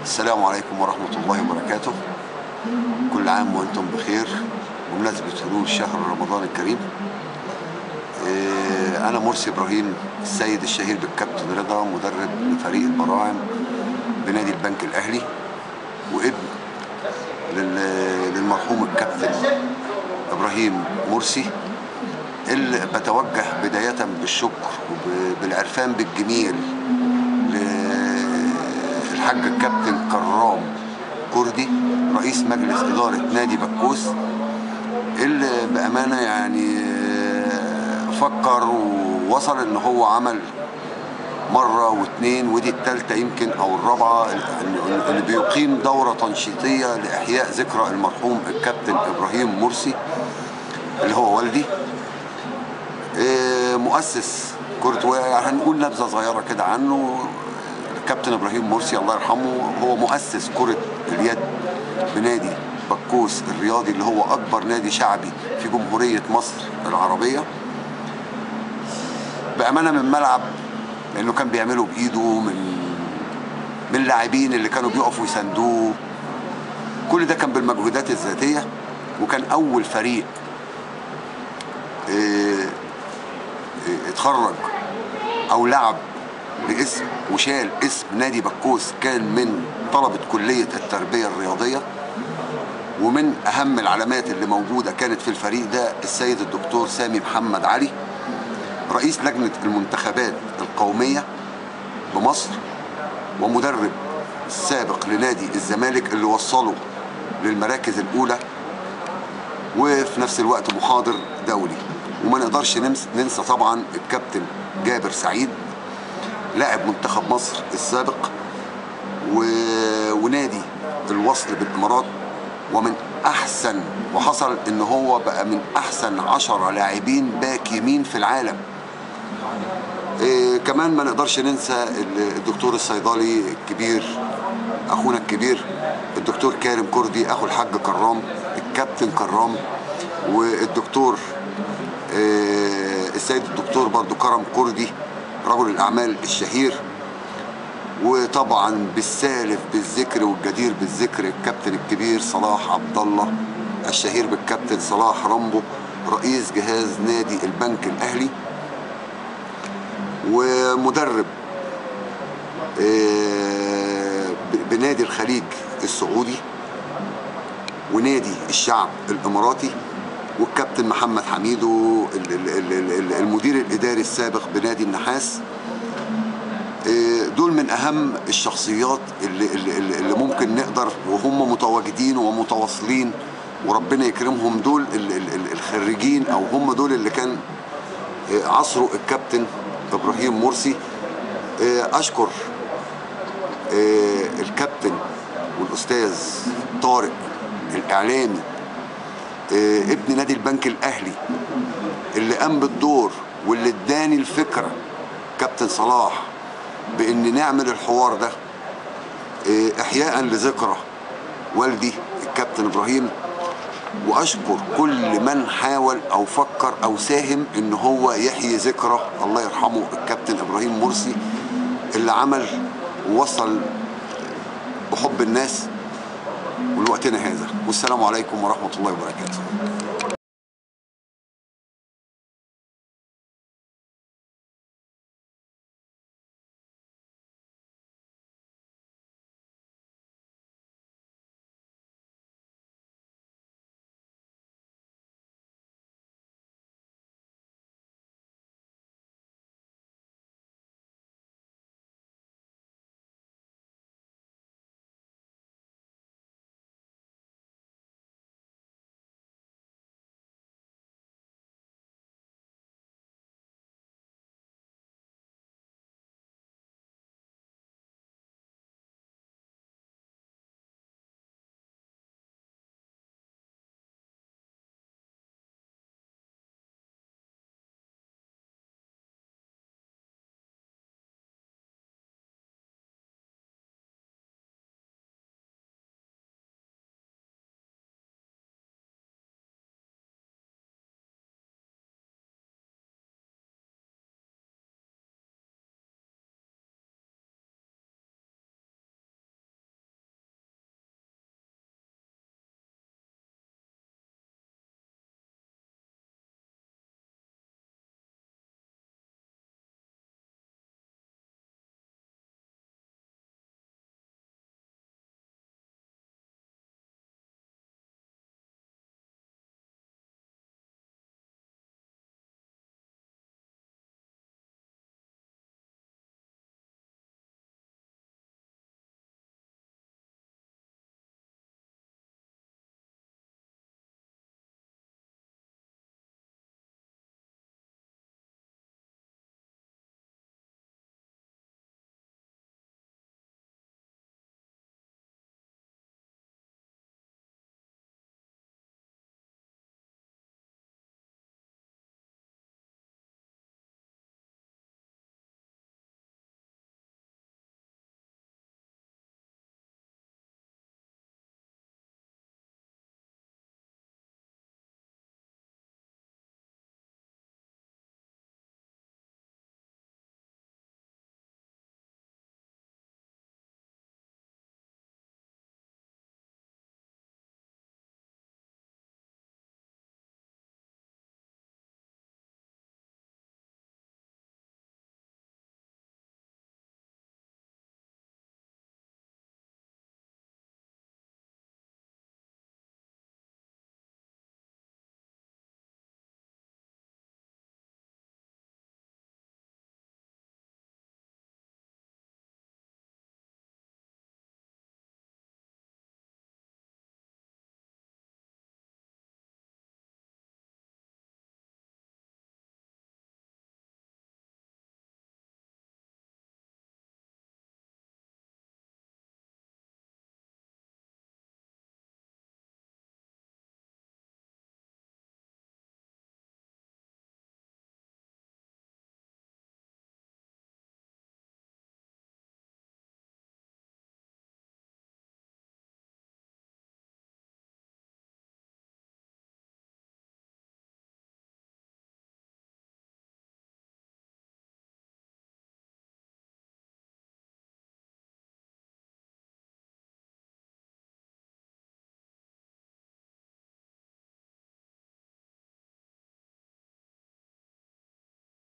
السلام عليكم ورحمة الله وبركاته كل عام وأنتم بخير بمناسبة حلول شهر رمضان الكريم إيه، أنا مرسي إبراهيم السيد الشهير بالكابتن رضا مدرب لفريق البراعم بنادي البنك الأهلي وابن لل- للمرحوم الكابتن إبراهيم مرسي اللي بتوجه بداية بالشكر وبالعرفان بالجميل للحاج الكابتن كرام كردي رئيس مجلس إدارة نادي بكوس اللي بأمانة يعني فكر ووصل إن هو عمل مرة واثنين ودي التالتة يمكن أو الرابعة اللي بيقيم دورة تنشيطية لإحياء ذكرى المرحوم الكابتن إبراهيم مرسي اللي هو والدي إيه، مؤسس كرة يعني هنقول نبذة صغيرة كده عنه الكابتن إبراهيم مرسي الله يرحمه هو مؤسس كرة اليد بنادي بكوس الرياضي اللي هو أكبر نادي شعبي في جمهورية مصر العربية بأمانة من ملعب لأنه كان بيعمله بإيده من من اللاعبين اللي كانوا بيقفوا يساندوه كل ده كان بالمجهودات الذاتية وكان أول فريق إيه، إيه، اتخرج او لعب باسم وشال اسم نادي بكوس كان من طلبة كلية التربية الرياضية ومن أهم العلامات اللي موجودة كانت في الفريق ده السيد الدكتور سامي محمد علي رئيس لجنة المنتخبات القومية بمصر ومدرب السابق لنادي الزمالك اللي وصله للمراكز الأولى وفي نفس الوقت محاضر دولي وما نقدرش نمس- ننسى طبعا الكابتن جابر سعيد لاعب منتخب مصر السابق و... ونادي الوصل بالامارات ومن احسن وحصل ان هو بقى من احسن عشرة لاعبين باك يمين في العالم إيه كمان ما نقدرش ننسى ال- الدكتور الصيدلي الكبير اخونا الكبير الدكتور كارم كردي اخو الحاج كرام الكابتن كرام والدكتور آه، السيد الدكتور برضو كرم كردي رجل الاعمال الشهير وطبعا بالسالف بالذكر والجدير بالذكر الكابتن الكبير صلاح عبد الله الشهير بالكابتن صلاح رامبو رئيس جهاز نادي البنك الاهلي ومدرب آه، ب- بنادي الخليج السعودي ونادي الشعب الاماراتي والكابتن محمد حميدو ال- ال- ال- ال- المدير الاداري السابق بنادي النحاس آه، دول من اهم الشخصيات اللي, اللي, اللي اللي ممكن نقدر وهم متواجدين ومتواصلين وربنا يكرمهم دول ال- ال- ال- الخريجين او هم دول اللي كان آه، عصره الكابتن ابراهيم مرسي آه، اشكر آه، الكابتن والاستاذ طارق الاعلامي آه، ابن نادي البنك الاهلي اللي قام بالدور واللي اداني الفكره كابتن صلاح بان نعمل الحوار ده آه، احياء لذكرى والدي الكابتن ابراهيم واشكر كل من حاول او فكر او ساهم ان هو يحيي ذكرى الله يرحمه الكابتن ابراهيم مرسي اللي عمل ووصل بحب الناس ولوقتنا هذا والسلام عليكم ورحمه الله وبركاته